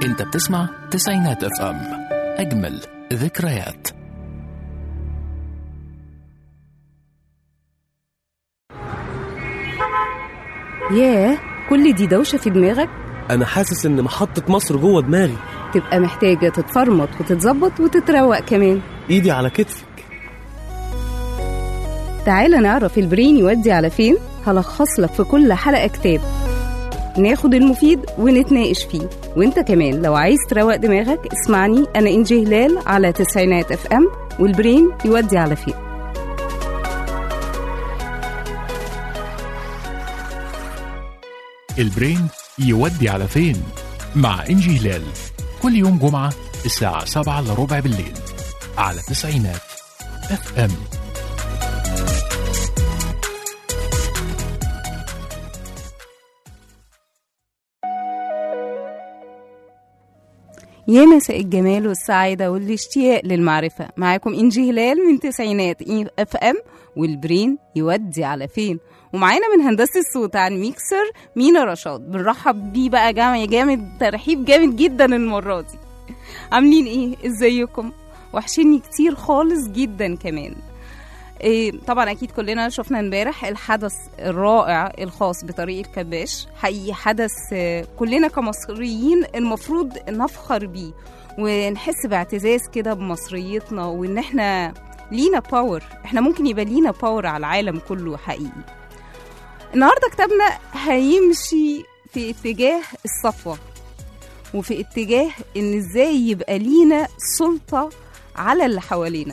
انت بتسمع تسعينات اف ام اجمل ذكريات ياه كل دي دوشة في دماغك انا حاسس ان محطة مصر جوه دماغي تبقى محتاجة تتفرمط وتتظبط وتتروق كمان ايدي على كتفك تعالى نعرف البرين يودي على فين هلخص لك في كل حلقة كتاب ناخد المفيد ونتناقش فيه وانت كمان لو عايز تروق دماغك اسمعني انا انجي هلال على تسعينات اف ام والبرين يودي على فين البرين يودي على فين مع انجي هلال كل يوم جمعة الساعة 7 الا ربع بالليل على تسعينات اف ام يا مساء الجمال والسعادة والاشتياق للمعرفة معاكم إنجي هلال من تسعينات اف ام والبرين يودي على فين ومعانا من هندسة الصوت عن ميكسر مينا رشاد بنرحب بيه بقى جامد جامد ترحيب جامد جدا المرة دي عاملين ايه ازيكم وحشني كتير خالص جدا كمان إيه طبعا اكيد كلنا شفنا امبارح الحدث الرائع الخاص بطريق الكباش حقيقي حدث آه، كلنا كمصريين المفروض نفخر بيه ونحس باعتزاز كده بمصريتنا وان احنا لينا باور احنا ممكن يبقى لينا باور على العالم كله حقيقي النهارده كتابنا هيمشي في اتجاه الصفوه وفي اتجاه ان ازاي يبقى لينا سلطه على اللي حوالينا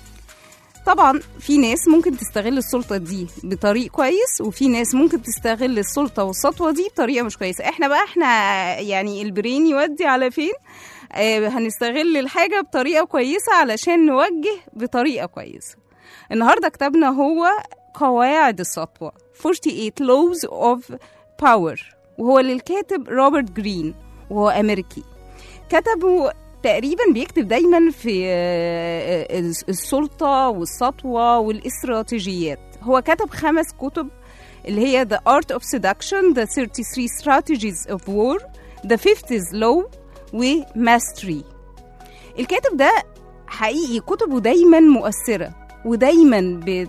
طبعا في ناس ممكن تستغل السلطة دي بطريق كويس وفي ناس ممكن تستغل السلطة والسطوة دي بطريقة مش كويسة احنا بقى احنا يعني البرين يودي على فين آه هنستغل الحاجة بطريقة كويسة علشان نوجه بطريقة كويسة النهاردة كتابنا هو قواعد السطوة 48 Laws of Power وهو للكاتب روبرت جرين وهو أمريكي كتبه تقريبا بيكتب دايما في آه، آه، السلطة والسطوة والاستراتيجيات هو كتب خمس كتب اللي هي The Art of Seduction The 33 Strategies of War The Fifth is Law و Mastery الكاتب ده حقيقي كتبه دايما مؤثرة ودايما بت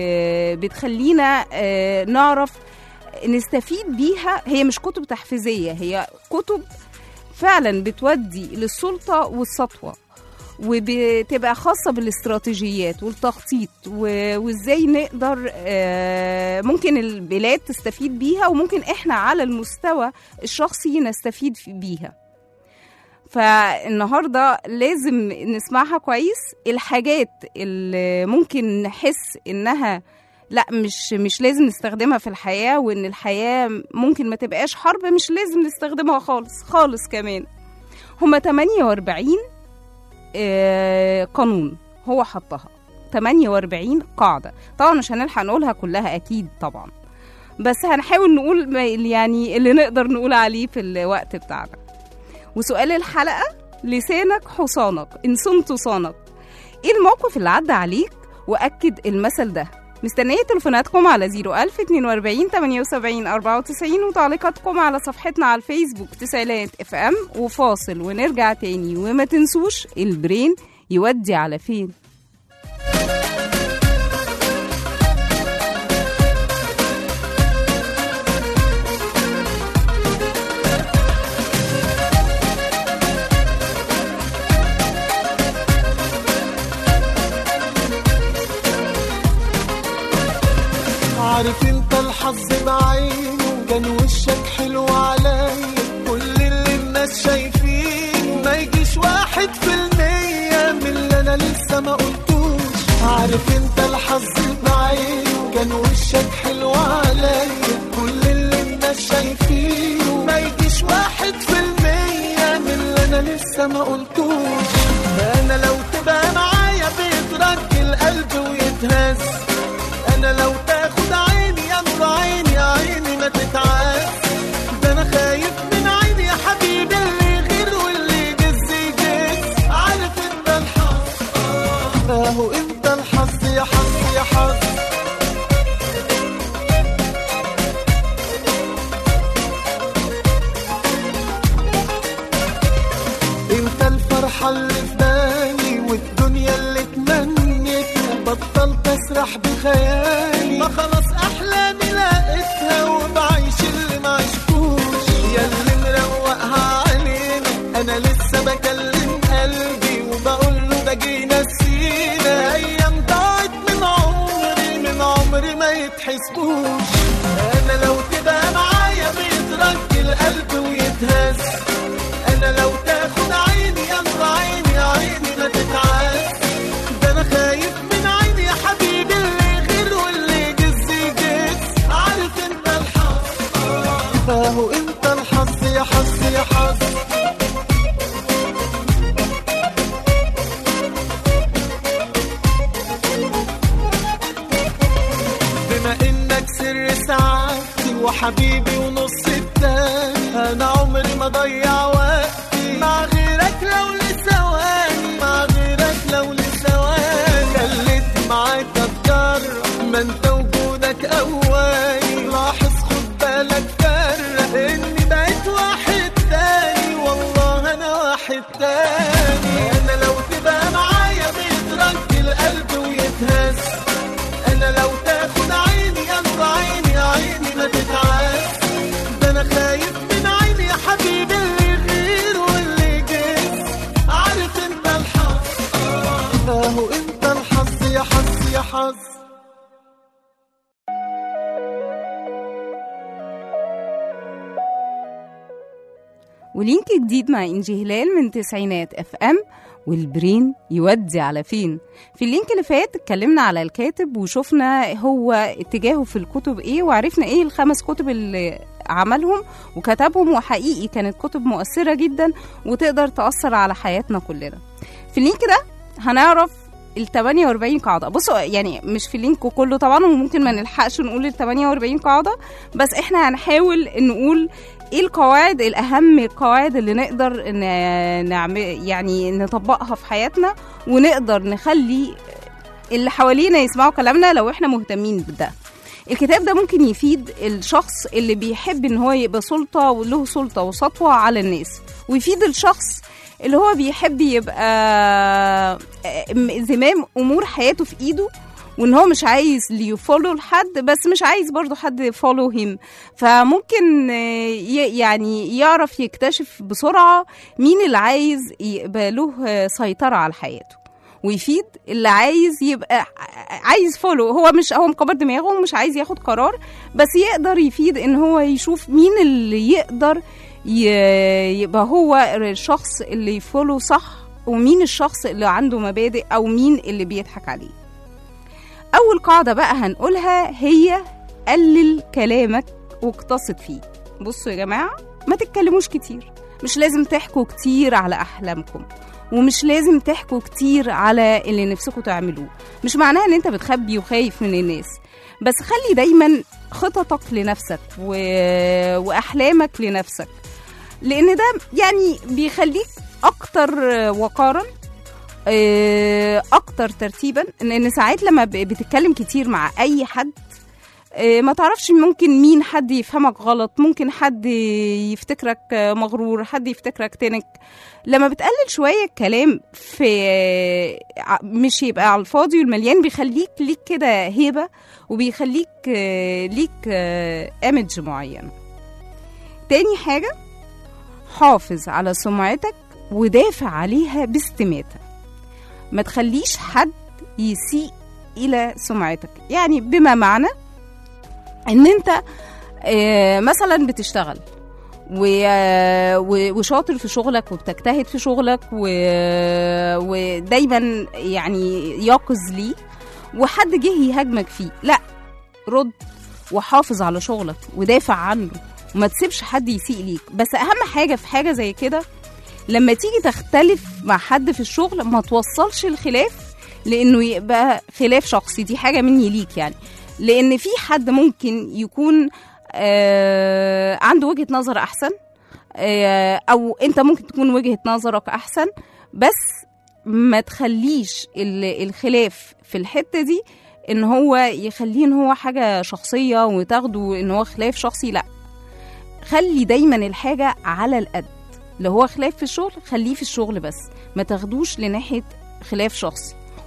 بتخلينا آه، نعرف نستفيد بيها هي مش كتب تحفيزية هي كتب فعلا بتودي للسلطة والسطوة وبتبقى خاصة بالاستراتيجيات والتخطيط و- وازاي نقدر آه، ممكن البلاد تستفيد بيها وممكن احنا على المستوى الشخصي نستفيد في- بيها فالنهارده لازم نسمعها كويس الحاجات اللي ممكن نحس انها لا مش مش لازم نستخدمها في الحياة وإن الحياة ممكن ما تبقاش حرب مش لازم نستخدمها خالص خالص كمان هما 48 آه، قانون هو حطها 48 قاعدة طبعا مش هنلحق نقولها كلها أكيد طبعا بس هنحاول نقول ما- يعني اللي نقدر نقول عليه في الوقت بتاعنا وسؤال الحلقة لسانك حصانك إن صنت صانك إيه الموقف اللي عدى عليك وأكد المثل ده مستنية تليفوناتكم على 01000 42 78 94 وتعليقاتكم على صفحتنا على الفيسبوك تسعينات اف ام وفاصل ونرجع تاني وما تنسوش البرين يودي على فين عارف انت الحظ بعينه كان وشك حلو عليا كل اللي الناس شايفينه ما يجيش واحد في المية من اللي انا لسه ما قلتوش عارف انت الحظ بعينه كان وشك حلو عليا كل اللي الناس شايفينه ما يجيش واحد في المية من اللي انا لسه ما قلتوش انا لو تبقى معايا بيترك القلب ويتهز انا لو تاخد عيني يا نور عيني يا عيني ما تتعاس ده انا خايف من عيني يا حبيبي اللي غير واللي يجز يجز عارف انت الحظ آه، اهو انت الحظ يا حظ يا حظ خيالي ما خلاص احلامي لقيتها وبعيش اللي ما عشتوش ياللي مروقها علينا انا لسه بكلم قلبي وبقول له ده جينا سينا ايام ضاعت من عمري من عمري ما يتحسبوش انا لو تبقى معايا بيترك القلب ويتهز انا لو تاخد عيني انت عيني عيني ما تتعاس ده انا خايف من عيني يا حبيبي اللي غير واللي جز جز عارف انت الحظ اهو انت الحظ يا حظ يا حظ بما انك سر سعادتي وحبيبي ونص التاني انا عمري ما ضيع وقتي مع غيرك لو لثواني مع غيرك لو لثواني خليت معاك اتجرب ما انت وجودك اولي لاحظ خد بالك فرق اني بقيت واحد تاني والله انا واحد تاني انا لو تبقى معايا بيترك القلب ويتهز انا لو تاخد عيني انت عيني عيني ما تتعاس ده انا خايف من عيني يا حبيبي اللي غير واللي جاي عارف انت الحظ اهو انت الحظ يا حظ يا حظ ولينك جديد مع إنجي هلال من تسعينات اف ام والبرين يودي على فين في اللينك اللي فات اتكلمنا على الكاتب وشفنا هو اتجاهه في الكتب ايه وعرفنا ايه الخمس كتب اللي عملهم وكتبهم وحقيقي كانت كتب مؤثرة جدا وتقدر تأثر على حياتنا كلنا في اللينك ده هنعرف ال 48 قاعدة بصوا يعني مش في اللينك كله طبعا وممكن ما نلحقش نقول ال 48 قاعدة بس احنا هنحاول نقول ايه القواعد الاهم القواعد اللي نقدر نعمل يعني نطبقها في حياتنا ونقدر نخلي اللي حوالينا يسمعوا كلامنا لو احنا مهتمين بده الكتاب ده ممكن يفيد الشخص اللي بيحب ان هو يبقى سلطة وله سلطة وسطوة على الناس ويفيد الشخص اللي هو بيحب يبقى زمام امور حياته في ايده وان هو مش عايز يفولو لحد بس مش عايز برضو حد يفولو هيم فممكن يعني يعرف يكتشف بسرعة مين اللي عايز يبقى له سيطرة على حياته ويفيد اللي عايز يبقى عايز فولو هو مش هو مكبر دماغه ومش عايز ياخد قرار بس يقدر يفيد ان هو يشوف مين اللي يقدر يبقى هو الشخص اللي يفولو صح ومين الشخص اللي عنده مبادئ او مين اللي بيضحك عليه اول قاعده بقى هنقولها هي قلل كلامك واقتصد فيه بصوا يا جماعه ما تتكلموش كتير مش لازم تحكوا كتير على احلامكم ومش لازم تحكوا كتير على اللي نفسكم تعملوه مش معناها ان انت بتخبي وخايف من الناس بس خلي دايما خططك لنفسك و... واحلامك لنفسك لان ده يعني بيخليك اكتر وقارا اكتر ترتيبا لان ساعات لما بتتكلم كتير مع اي حد ما تعرفش ممكن مين حد يفهمك غلط ممكن حد يفتكرك مغرور حد يفتكرك تنك لما بتقلل شوية الكلام في مش يبقى على الفاضي والمليان بيخليك ليك كده هيبة وبيخليك ليك ايمج معين تاني حاجة حافظ على سمعتك ودافع عليها باستماتة ما تخليش حد يسيء إلى سمعتك يعني بما معنى ان انت مثلا بتشتغل وشاطر في شغلك وبتجتهد في شغلك ودايما يعني يقظ ليه وحد جه يهاجمك فيه لا رد وحافظ على شغلك ودافع عنه وما تسيبش حد يسيء ليك بس اهم حاجه في حاجه زي كده لما تيجي تختلف مع حد في الشغل ما توصلش الخلاف لانه يبقى خلاف شخصي دي حاجه مني ليك يعني لان في حد ممكن يكون آه عنده وجهه نظر احسن آه او انت ممكن تكون وجهه نظرك احسن بس ما تخليش الخلاف في الحته دي ان هو يخليه ان هو حاجه شخصيه وتاخده ان هو خلاف شخصي لا خلي دايما الحاجه على القد لو هو خلاف في الشغل خليه في الشغل بس ما تاخدوش لناحيه خلاف شخصي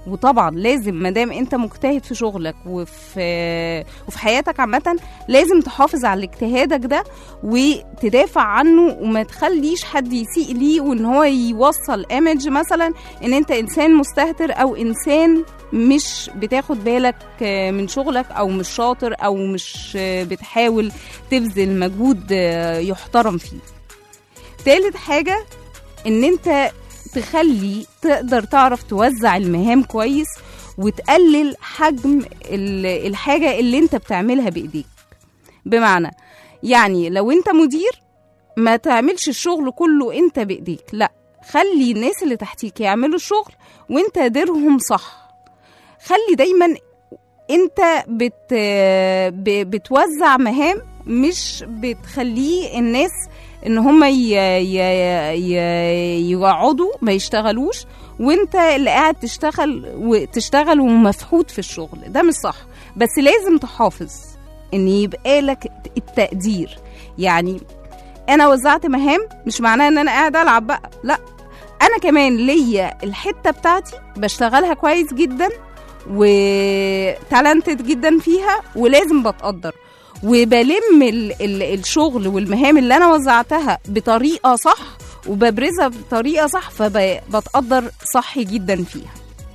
وطبعا لازم ما دام انت مجتهد في شغلك وفي وفي حياتك عامه لازم تحافظ على اجتهادك ده وتدافع عنه وما تخليش حد يسيء ليه وان هو يوصل ايمج مثلا ان انت انسان مستهتر او انسان مش بتاخد بالك آه، من شغلك او مش شاطر او مش آه، بتحاول تبذل مجهود آه، يحترم فيه تالت حاجة ان انت تخلي تقدر تعرف توزع المهام كويس وتقلل حجم ال- الحاجة اللي انت بتعملها بايديك بمعنى يعني لو انت مدير ما تعملش الشغل كله انت بايديك لا خلي الناس اللي تحتيك يعملوا الشغل وانت ديرهم صح خلي دايما انت بت ب- بتوزع مهام مش بتخليه الناس ان هم ي... ي... ي... يقعدوا ما يشتغلوش وانت اللي قاعد تشتغل وتشتغل ومفحوط في الشغل ده مش صح بس لازم تحافظ ان يبقى لك التقدير يعني انا وزعت مهام مش معناه ان انا قاعد العب بقى لا انا كمان ليا الحته بتاعتي بشتغلها كويس جدا وتالنتد جدا فيها ولازم بتقدر وبلم ال ال الشغل والمهام اللي انا وزعتها بطريقه صح وببرزها بطريقه صح فبتقدر صح جدا فيها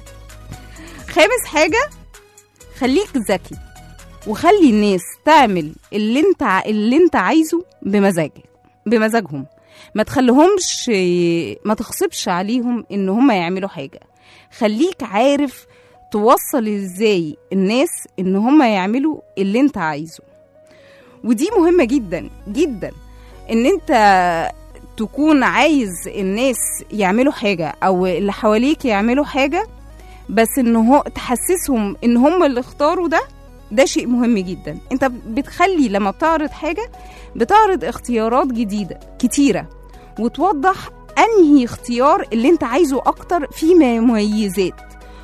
خامس حاجه خليك ذكي وخلي الناس تعمل اللي انت ع- اللي انت عايزه بمزاجك بمزاجهم ما تخليهمش ما تغصبش عليهم ان هم يعملوا حاجه خليك عارف توصل ازاي الناس ان هم يعملوا اللي انت عايزه ودي مهمة جدا جدا ان انت تكون عايز الناس يعملوا حاجة او اللي حواليك يعملوا حاجة بس ان هو تحسسهم ان هم اللي اختاروا ده ده شيء مهم جدا انت بتخلي لما بتعرض حاجة بتعرض اختيارات جديدة كتيرة وتوضح انهي اختيار اللي انت عايزه اكتر فيه مميزات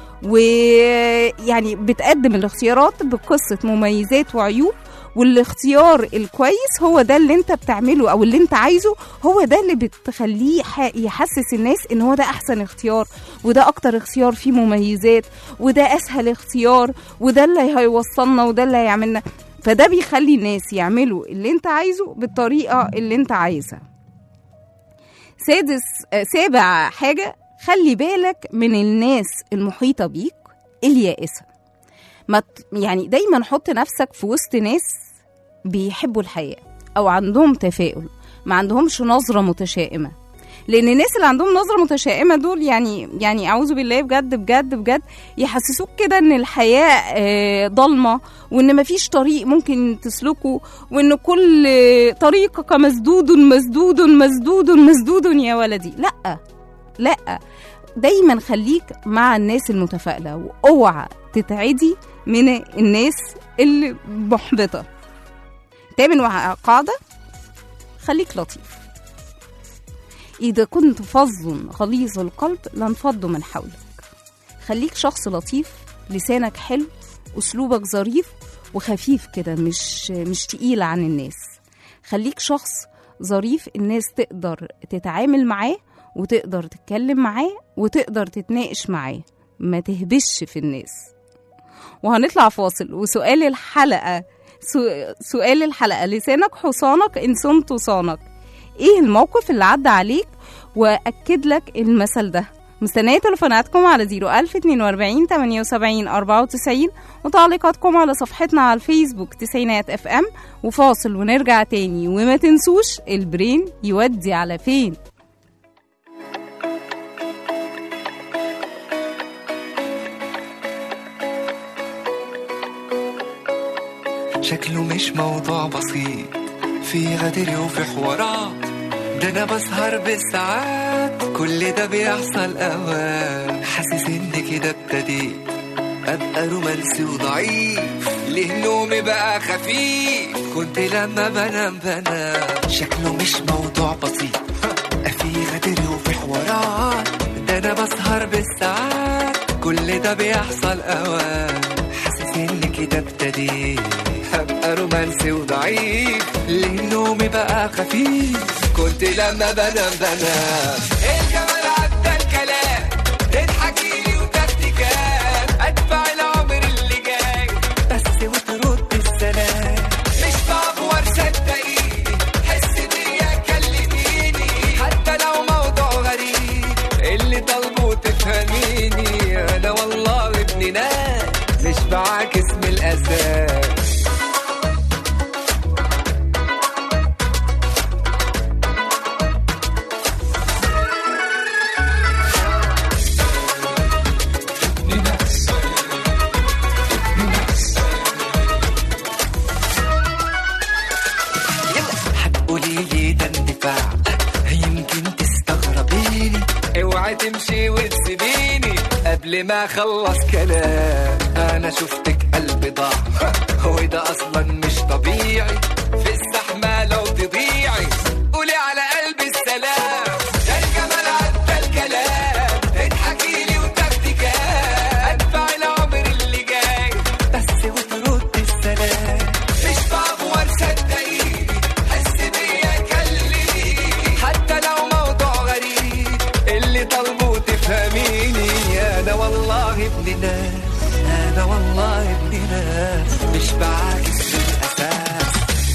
ويعني بتقدم الاختيارات بقصة مميزات وعيوب والاختيار الكويس هو ده اللي انت بتعمله او اللي انت عايزه هو ده اللي بتخليه ح- يحسس الناس ان هو ده احسن اختيار وده اكتر اختيار فيه مميزات وده اسهل اختيار وده اللي هيوصلنا وده اللي هيعملنا فده بيخلي الناس يعملوا اللي انت عايزه بالطريقة اللي انت عايزها سادس آه، سابع حاجة خلي بالك من الناس المحيطة بيك اليائسة ما ت- يعني دايما حط نفسك في وسط ناس بيحبوا الحياة أو عندهم تفاؤل ما عندهمش نظرة متشائمة لأن الناس اللي عندهم نظرة متشائمة دول يعني يعني أعوذ بالله بجد بجد بجد يحسسوك كده إن الحياة آه، ضلمة وإن مفيش طريق ممكن تسلكه وإن كل آه، طريقك مسدود مسدود مسدود مسدود يا ولدي لأ لأ دايما خليك مع الناس المتفائلة واوعى تتعدي من الناس اللي محبطة تامن وع- قاعدة خليك لطيف إذا كنت فظ غليظ القلب لانفضوا من حولك خليك شخص لطيف لسانك حلو أسلوبك ظريف وخفيف كده مش مش تقيل عن الناس خليك شخص ظريف الناس تقدر تتعامل معاه وتقدر تتكلم معاه وتقدر تتناقش معاه ما تهبش في الناس وهنطلع فاصل وسؤال الحلقة سو- سؤال الحلقة لسانك حصانك إن صمت صانك إيه الموقف اللي عدى عليك وأكد لك المثل ده مستنية تليفوناتكم على 01042 78 94 وتعليقاتكم على صفحتنا على الفيسبوك تسعينات اف ام وفاصل ونرجع تاني وما تنسوش البرين يودي على فين شكله مش موضوع بسيط في غدر وفي حوارات ده انا بسهر بالساعات كل ده بيحصل اوقات حاسس ان كده ابتديت ابقى رومانسي وضعيف ليه نومي بقى خفيف كنت لما بنام بنام شكله مش موضوع بسيط في غدر وفي حوارات ده انا بسهر بالساعات كل ده بيحصل اوقات حاسس ان كده ابتديت هبقى رومانسي وضعيف ليه نومي بقى خفيف كنت لما بنام بنام الجمال عدى الكلام تضحكي لي وتكتكات قولي لي ده اندفاع يمكن تستغربيني اوعي تمشي وتسيبيني قبل ما اخلص كلام انا شفتك قلبي ضاع وده اصلا مش طبيعي في الزحمه لو تضيعي قولي على قلبي السلام ده الجمال عدى الكلام اضحكي لي وتاخدي كام ادفع العمر اللي جاي بس وترد السلام مش بعبور صدقيني حس بيا كلميني حتى لو موضوع غريب اللي طالبه تفهميني انا والله ابن ناس انا والله ابن ناس مش بعاكس من الاساس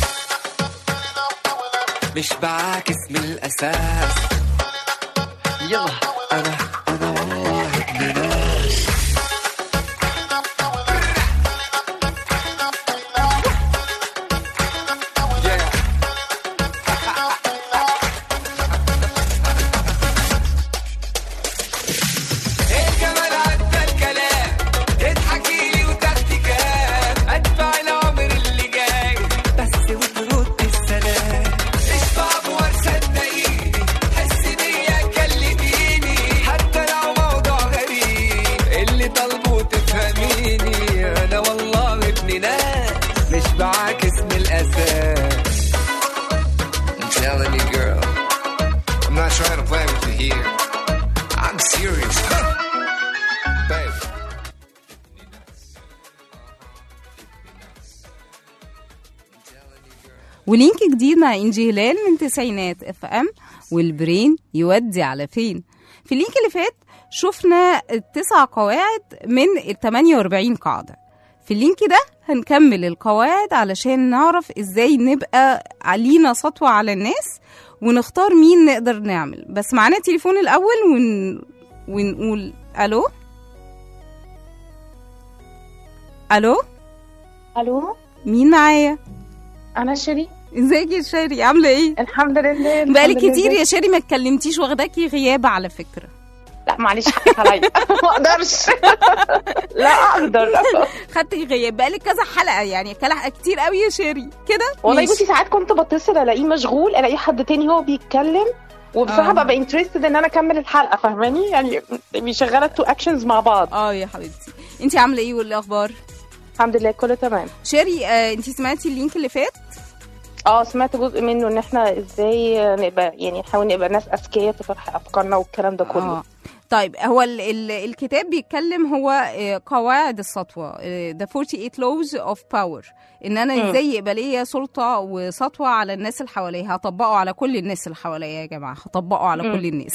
مش بعاكس من الاساس يلا انا انا والله ابن ناس Yeah. الجمال عدى الكلام تضحكي لي وتاخدي كام ادفع العمر اللي جاي بس وترد السلام مش بعبور صدقيني حس بيا كلميني حتى لو موضوع غريب اللي طالبه تفهميني انا والله ابن ناس مش بعاكس من الاساس I'm telling you girl I'm not trying to play with you here I'm serious. Babe. ولينك جديد مع انجي هلال من تسعينات اف ام والبرين يودي على فين في اللينك اللي فات شفنا التسع قواعد من ال 48 قاعدة في اللينك ده هنكمل القواعد علشان نعرف ازاي نبقى علينا سطوة على الناس ونختار مين نقدر نعمل بس معانا التليفون الأول ون... ونقول ألو ألو الو مين معايا انا شيري ازيك يا شيري عاملة ايه الحمد لله بقالك الحمد كتير لله. يا شيري ما اتكلمتيش واخداكي غياب على فكرة لا معلش حقك عليا ما اقدرش لا اقدر خدتي غياب بقالك كذا حلقة يعني كلا كتير قوي يا شيري كده والله ماشي. بصي ساعات كنت بتصل الاقيه مشغول الاقي حد تاني هو بيتكلم وبصراحه آه. ببقى انترستد ان انا اكمل الحلقه فاهماني يعني بيشغلها تو اكشنز مع بعض اه يا حبيبتي انت عاملة ايه والاخبار الحمد لله كله تمام شيري آه انت سمعتي اللينك اللي فات اه سمعت جزء منه ان احنا ازاي نبقى يعني نحاول نبقى ناس اذكياء في طرح افكارنا والكلام ده كله اه طيب هو ال ال الكتاب بيتكلم هو آه، قواعد السطوة آه، The 48 Laws of Power ان انا مم. ازاي يبقى ليا سلطة وسطوة على الناس اللي حواليا هطبقه على كل الناس اللي حواليا يا جماعة هطبقه على مم. كل الناس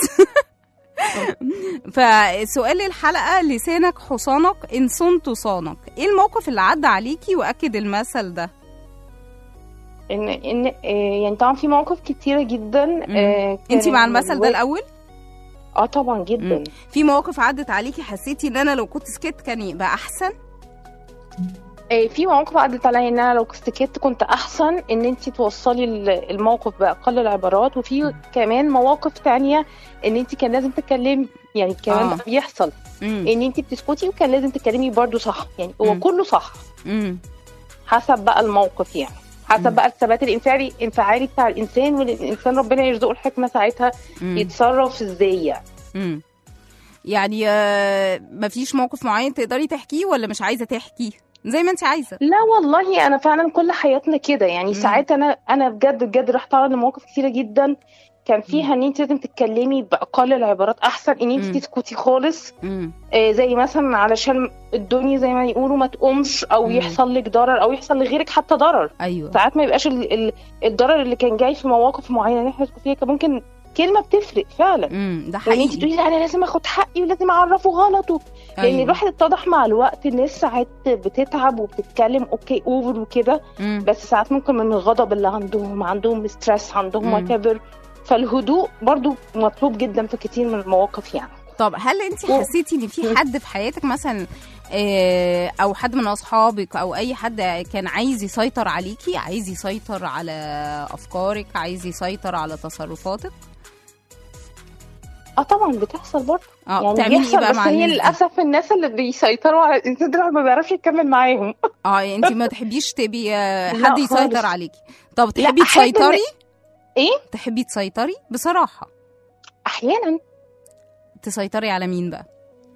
فسؤال الحلقة لسانك حصانك إن صنت صانك إيه الموقف اللي عدى عليكي وأكد المثل ده ان ان آه، يعني طبعا في مواقف كتيره جدا آه، أنت كان مع المثل ده الواحد- الأول اه طبعا جدا مم. في مواقف عدت عليكي حسيتي إن أنا لو كنت سكت كان يبقى أحسن آه، في مواقف عدت عليا ان انا لو سكت كنت احسن ان انت توصلي ال- الموقف باقل العبارات وفي كمان مواقف تانية ان انت كان لازم تتكلمي يعني كمان آه. ده بيحصل مم. ان انت بتسكتي وكان لازم تتكلمي برضو صح يعني هو مم. كله صح مم. حسب بقى الموقف يعني حسب بقى الثبات الانفعالي الانفعالي بتاع الانسان والانسان ربنا يرزقه الحكمه ساعتها مم. يتصرف ازاي يعني مم. يعني آه، مفيش موقف معين تقدري تحكيه ولا مش عايزة تحكيه زي ما انت عايزة لا والله انا فعلا كل حياتنا كده يعني مم. ساعات انا انا بجد بجد رحت اتعرض لمواقف كتيره جدا كان فيها ان انت لازم تتكلمي باقل العبارات احسن ان مم. انت تسكتي خالص مم. آه زي مثلا علشان الدنيا زي ما يقولوا ما تقومش او مم. يحصل لك ضرر او يحصل لغيرك حتى ضرر أيوه ساعات ما يبقاش ال ال الضرر اللي كان جاي في مواقف معينه احنا فيها كان ممكن كلمه بتفرق فعلا مم. ده يعني انت حقيقي تقولي لا انا لازم اخد حقي ولازم اعرفه غلط و... لان أيوه. الواحد اتضح مع الوقت الناس ساعات بتتعب وبتتكلم اوكي اوفر وكده مم. بس ساعات ممكن من الغضب اللي عندهم عندهم ستريس عندهم مم. وات ايفر فالهدوء برضو مطلوب جدا في كتير من المواقف يعني طب هل انت و- حسيتي ان في حد في حياتك مثلا آه، او حد من اصحابك او اي حد كان عايز يسيطر عليكي عايز يسيطر على افكارك عايز يسيطر على تصرفاتك اه طبعا بتحصل برضه اه يعني بتعملي ايه بيحصل بقى بس مع هي الناس دي؟ للاسف الناس اللي بيسيطروا على الانسان دول ما بيعرفش يكمل معاهم اه يعني انت ما تحبيش تبقي آه، لا حد يسيطر خالص. عليكي طب تحبي أحب إن- تسيطري ايه تحبي تسيطري بصراحه احيانا تسيطري على مين بقى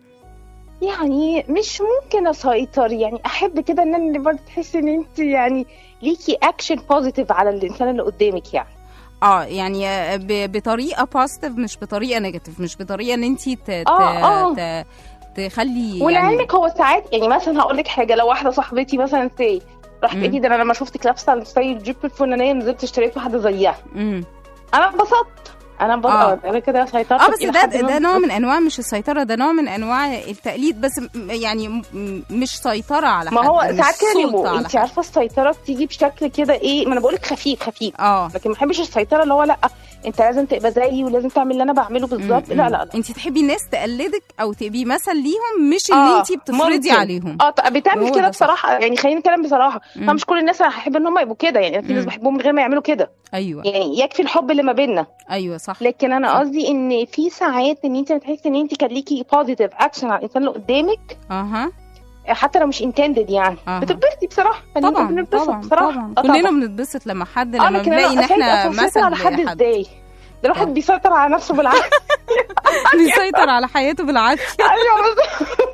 يعني مش ممكن اسيطر يعني احب كده ان انا برضه تحسي ان انت يعني ليكي اكشن بوزيتيف على الانسان اللي قدامك يعني اه يعني آه، ب- بطريقه بوزيتيف مش بطريقه نيجاتيف مش بطريقه ان انت ت... ت... آه، ت... تخلي يعني ولعلمك هو ساعات يعني مثلا هقول لك حاجه لو واحده صاحبتي مثلا سي راحت مم. قالت لي ده انا لما شفتك لابسه الستايل الجيب الفلانيه نزلت اشتريت واحده زيها مم. انا انبسطت انا انبسطت آه. انا كده سيطرت اه بس إلى ده حد ما. ده نوع من انواع مش السيطره ده نوع من انواع التقليد بس م- يعني م- م- مش سيطره على حد ما هو مش ساعات كده سلطة بيبقوا على انت حد. عارفه السيطره بتيجي بشكل كده ايه ما انا بقول لك خفيف خفيف اه لكن ما بحبش السيطره اللي هو لا انت لازم تبقى زيي ولازم تعمل اللي انا بعمله بالظبط لا لا لا انت تحبي الناس تقلدك او تبقي مثل ليهم مش ان آه، انت بتفرضي ممكن. عليهم اه طب بتعمل هو كده ده صح. بصراحه يعني خلينا نتكلم بصراحه مم. فمش كل الناس هحب ان هم يبقوا كده يعني في ناس مم. بحبهم من غير ما يعملوا كده ايوه يعني يكفي الحب اللي ما بيننا ايوه صح لكن انا صح. قصدي ان في ساعات ان انت بتحسي ان انت كان ليكي بوزيتيف اكشن على الانسان اللي قدامك اها حتى لو مش انتندد يعني أها. بتتبسطي بصراحه يعني طبعا بنتبسط طبعا بصراحه طبعا آه كلنا بنتبسط لما حد اه لما لكن بنلاقي ان انا احنا احنا مثل على حد لحد ازاي ده الواحد آه. بيسيطر على نفسه بالعافيه بيسيطر على حياته بالعافيه ايوه بالظبط.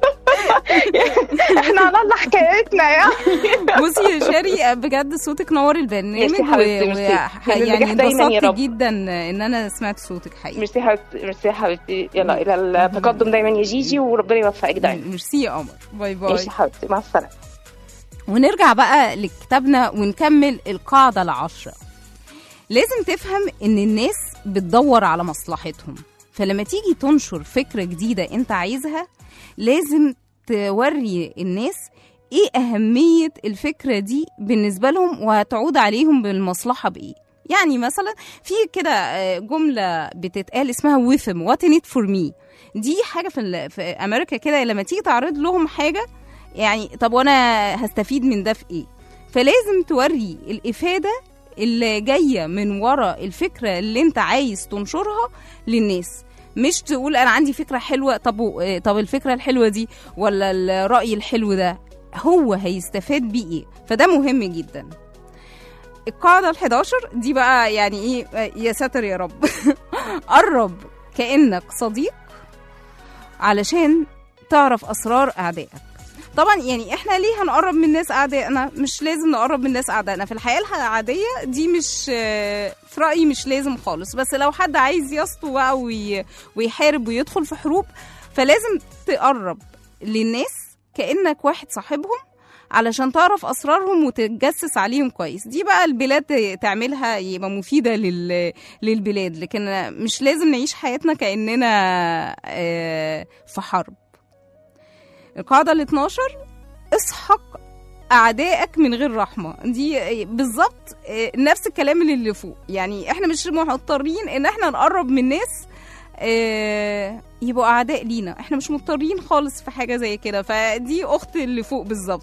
احنا على الله حكايتنا يعني بصي يا شاري بجد صوتك نور البرنامج ميرسي حبيبتي، ميرسي. ح- يعني يعني النجاح دايماً يا انبسطت رب. جدا ان انا سمعت صوتك حقيقي ميرسي حبيبتي ميرسي يا حبيبتي يلا الى التقدم دايما يا جيجي وربنا يوفقك دايما ميرسي يا قمر باي باي ماشي يا حبيبتي مع السلامه ونرجع بقى لكتابنا ونكمل القاعدة العشرة لازم تفهم ان الناس بتدور على مصلحتهم فلما تيجي تنشر فكرة جديدة انت عايزها لازم توري الناس ايه اهمية الفكرة دي بالنسبة لهم وهتعود عليهم بالمصلحة بايه يعني مثلا في كده آه، جملة بتتقال اسمها ويفم وات نيت فور مي دي حاجة في, ال- في امريكا كده لما تيجي تعرض لهم حاجة يعني طب وانا هستفيد من ده في ايه فلازم توري الافاده اللي جايه من ورا الفكره اللي انت عايز تنشرها للناس مش تقول انا عندي فكره حلوه طب و- طب الفكره الحلوه دي ولا الراي الحلو ده هو هيستفاد بيه ايه فده مهم جدا القاعدة ال11 دي بقى يعني ايه يا ساتر يا رب قرب كأنك صديق علشان تعرف أسرار أعدائك طبعا يعني احنا ليه هنقرب من ناس اعدائنا مش لازم نقرب من ناس اعدائنا في الحياه العاديه دي مش آه، في رايي مش لازم خالص بس لو حد عايز يسطو بقى وي- ويحارب ويدخل في حروب فلازم تقرب للناس كانك واحد صاحبهم علشان تعرف اسرارهم وتتجسس عليهم كويس دي بقى البلاد تعملها يبقى مفيده لل... للبلاد لكن مش لازم نعيش حياتنا كاننا آه، في حرب القاعدة ال 12 اسحق أعدائك من غير رحمة دي بالظبط آه، نفس الكلام اللي, اللي فوق يعني احنا مش مضطرين ان احنا نقرب من ناس آه، يبقوا أعداء لينا احنا مش مضطرين خالص في حاجة زي كده فدي أخت اللي فوق بالظبط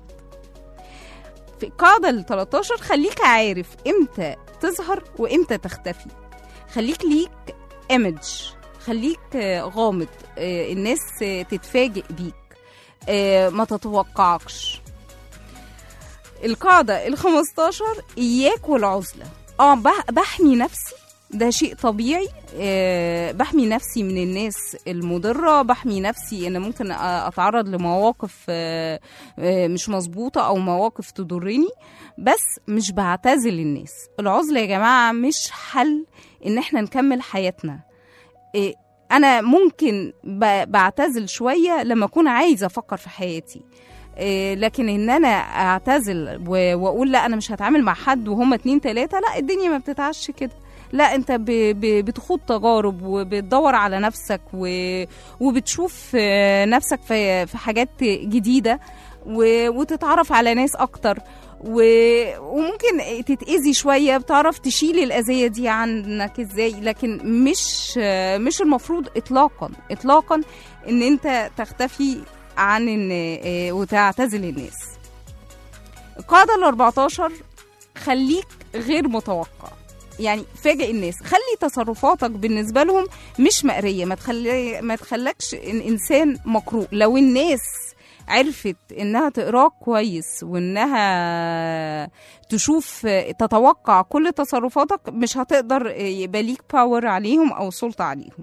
في القاعدة ال 13 خليك عارف امتى تظهر وامتى تختفي خليك ليك ايمج خليك آه، غامض آه، الناس آه، تتفاجئ بيك آه، ما تتوقعكش القاعدة ال 15 إياك والعزلة اه بح- بحمي نفسي ده شيء طبيعي آه، بحمي نفسي من الناس المضرة بحمي نفسي ان ممكن أ- اتعرض لمواقف آه، آه، مش مظبوطة او مواقف تضرني بس مش بعتزل الناس العزلة يا جماعة مش حل ان احنا نكمل حياتنا إيه، انا ممكن ب- بعتزل شويه لما اكون عايزه افكر في حياتي إيه، لكن ان انا اعتزل و- واقول لا انا مش هتعامل مع حد وهما اتنين تلاته لا الدنيا ما بتتعش كده لا انت ب- ب- بتخوض تجارب وبتدور على نفسك و- وبتشوف آه، نفسك في في حاجات جديده و- وتتعرف على ناس اكتر و- وممكن تتأذي شوية بتعرف تشيل الأذية دي عنك ازاي لكن مش مش المفروض إطلاقا إطلاقا إن أنت تختفي عن إن آه، وتعتزل الناس القاعدة ال 14 خليك غير متوقع يعني فاجئ الناس خلي تصرفاتك بالنسبة لهم مش مقرية ما تخلي ما تخلكش إن إنسان مقروء لو الناس عرفت انها تقراه كويس وانها تشوف تتوقع كل تصرفاتك مش هتقدر يبقى ليك باور عليهم او سلطة عليهم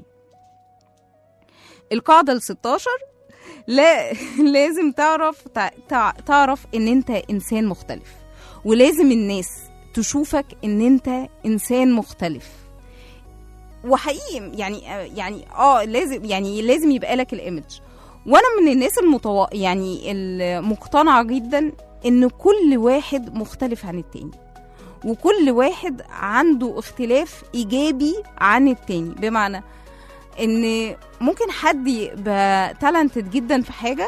القاعدة ال 16 لا لازم تعرف تع- تع- تعرف ان انت انسان مختلف ولازم الناس تشوفك ان انت انسان مختلف وحقيقي يعني يعني اه لازم يعني لازم يبقى لك الايمج وانا من الناس المتو... يعني المقتنعه جدا ان كل واحد مختلف عن التاني وكل واحد عنده اختلاف ايجابي عن التاني بمعنى ان ممكن حد يبقى تالنتد جدا في حاجه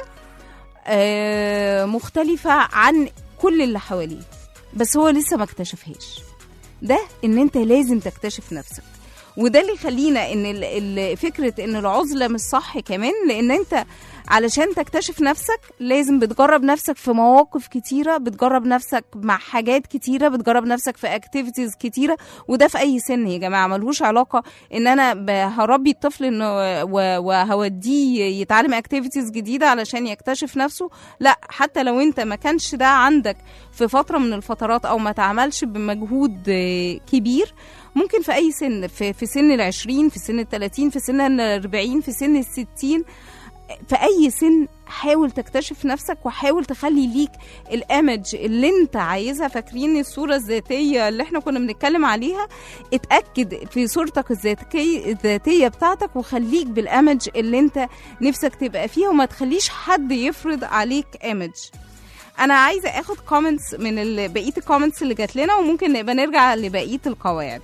آه، مختلفه عن كل اللي حواليه بس هو لسه ما اكتشفهاش ده ان انت لازم تكتشف نفسك وده اللي يخلينا ان ال- ال- فكره ان العزله مش صح كمان لان انت علشان تكتشف نفسك لازم بتجرب نفسك في مواقف كتيره بتجرب نفسك مع حاجات كتيره بتجرب نفسك في اكتيفيتيز كتيره وده في اي سن يا جماعه ملهوش علاقه ان انا ب- هربي الطفل انه و- وهوديه يتعلم اكتيفيتيز جديده علشان يكتشف نفسه لا حتى لو انت ما كانش ده عندك في فتره من الفترات او ما تعملش بمجهود آه، كبير ممكن في اي سن في, في سن العشرين في سن التلاتين في سن الاربعين في سن الستين في اي سن حاول تكتشف نفسك وحاول تخلي ليك الايمج اللي انت عايزها فاكرين الصوره الذاتيه اللي احنا كنا بنتكلم عليها اتاكد في صورتك الذاتيه الذاتيه بتاعتك وخليك بالايمج اللي انت نفسك تبقى فيها وما تخليش حد يفرض عليك ايمج انا عايزه اخد كومنتس من ال- بقيه الكومنتس اللي جات لنا وممكن نبقى نرجع لبقيه القواعد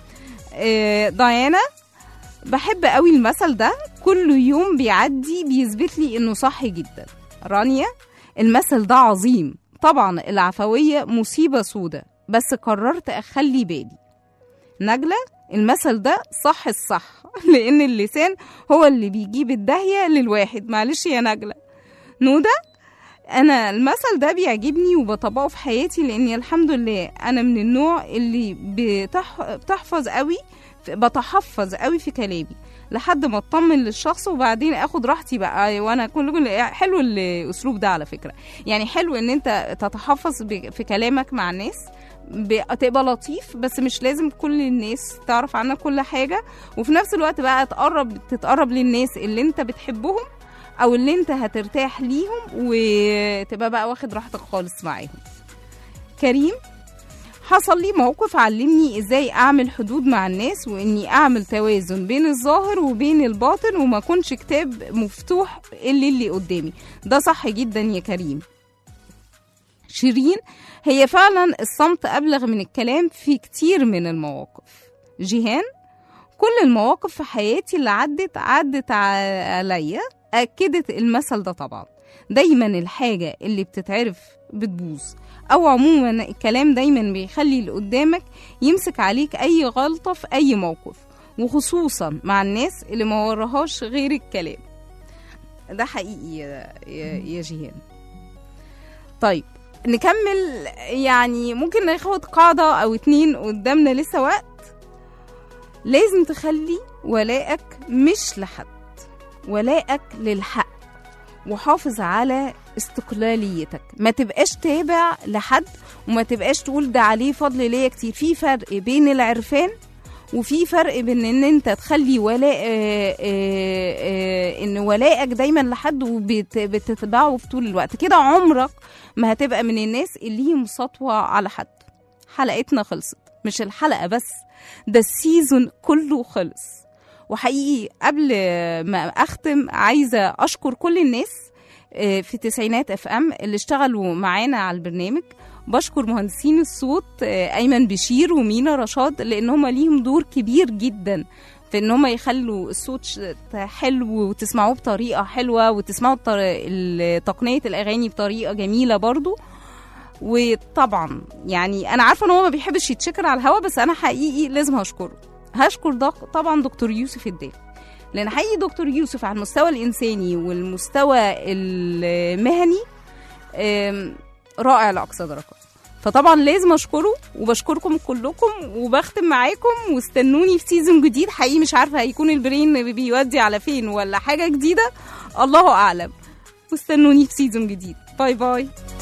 آه، ديانا بحب قوي المثل ده كل يوم بيعدي بيثبت لي انه صح جدا رانيا المثل ده عظيم طبعا العفوية مصيبة سودة بس قررت أخلي بالي نجلة المثل ده صح الصح لأن اللسان هو اللي بيجيب الداهية للواحد معلش يا نجلة نودة أنا المثل ده بيعجبني وبطبقه في حياتي لأني الحمد لله أنا من النوع اللي بتح... بتحفظ قوي بتحفظ قوي في كلامي لحد ما اطمن للشخص وبعدين اخد راحتي بقى وانا كل كل حلو الاسلوب ده على فكره يعني حلو ان انت تتحفظ ب- في كلامك مع الناس ب- تبقى لطيف بس مش لازم كل الناس تعرف عنك كل حاجه وفي نفس الوقت بقى تقرب تتقرب للناس اللي انت بتحبهم او اللي انت هترتاح ليهم وتبقى بقى واخد راحتك خالص معاهم كريم حصل لي موقف علمني ازاي اعمل حدود مع الناس واني اعمل توازن بين الظاهر وبين الباطن وما اكونش كتاب مفتوح اللي اللي قدامي ده صح جدا يا كريم شيرين هي فعلا الصمت ابلغ من الكلام في كتير من المواقف جيهان كل المواقف في حياتي اللي عدت عدت عليا اكدت المثل ده طبعا دايما الحاجه اللي بتتعرف بتبوظ او عموما الكلام دايما بيخلي اللي قدامك يمسك عليك اي غلطه في اي موقف وخصوصا مع الناس اللي ما وراهاش غير الكلام ده حقيقي يا, يا, يا جيهان طيب نكمل يعني ممكن ناخد قاعدة أو اتنين قدامنا لسه وقت لازم تخلي ولائك مش لحد ولائك للحق وحافظ على استقلاليتك ما تبقاش تابع لحد وما تبقاش تقول ده عليه فضل ليا كتير في فرق بين العرفان وفي فرق بين ان انت تخلي ولاء آه، آه، آه، ان ولائك دايما لحد وبتتبعه في طول الوقت كده عمرك ما هتبقى من الناس اللي ليهم سطوة على حد حلقتنا خلصت مش الحلقة بس ده السيزون كله خلص وحقيقي قبل ما اختم عايزه اشكر كل الناس آه، في تسعينات اف ام اللي اشتغلوا معانا على البرنامج بشكر مهندسين الصوت آه، ايمن بشير ومينا رشاد لان هم ليهم دور كبير جدا في ان هم يخلوا الصوت ش- حلو وتسمعوه بطريقه حلوه وتسمعوا الطر- ال- تقنيه الاغاني بطريقه جميله برضو وطبعا يعني انا عارفه ان هو ما بيحبش يتشكر على الهوا بس انا حقيقي لازم هشكره هشكر ده طبعا دكتور يوسف الدال لان حقيقي دكتور يوسف على المستوى الانساني والمستوى المهني آم، رائع لاقصى درجه فطبعا لازم اشكره وبشكركم كلكم وبختم معاكم واستنوني في سيزون جديد حقيقي مش عارفه هيكون البرين بيودي على فين ولا حاجه جديده الله اعلم واستنوني في سيزون جديد باي باي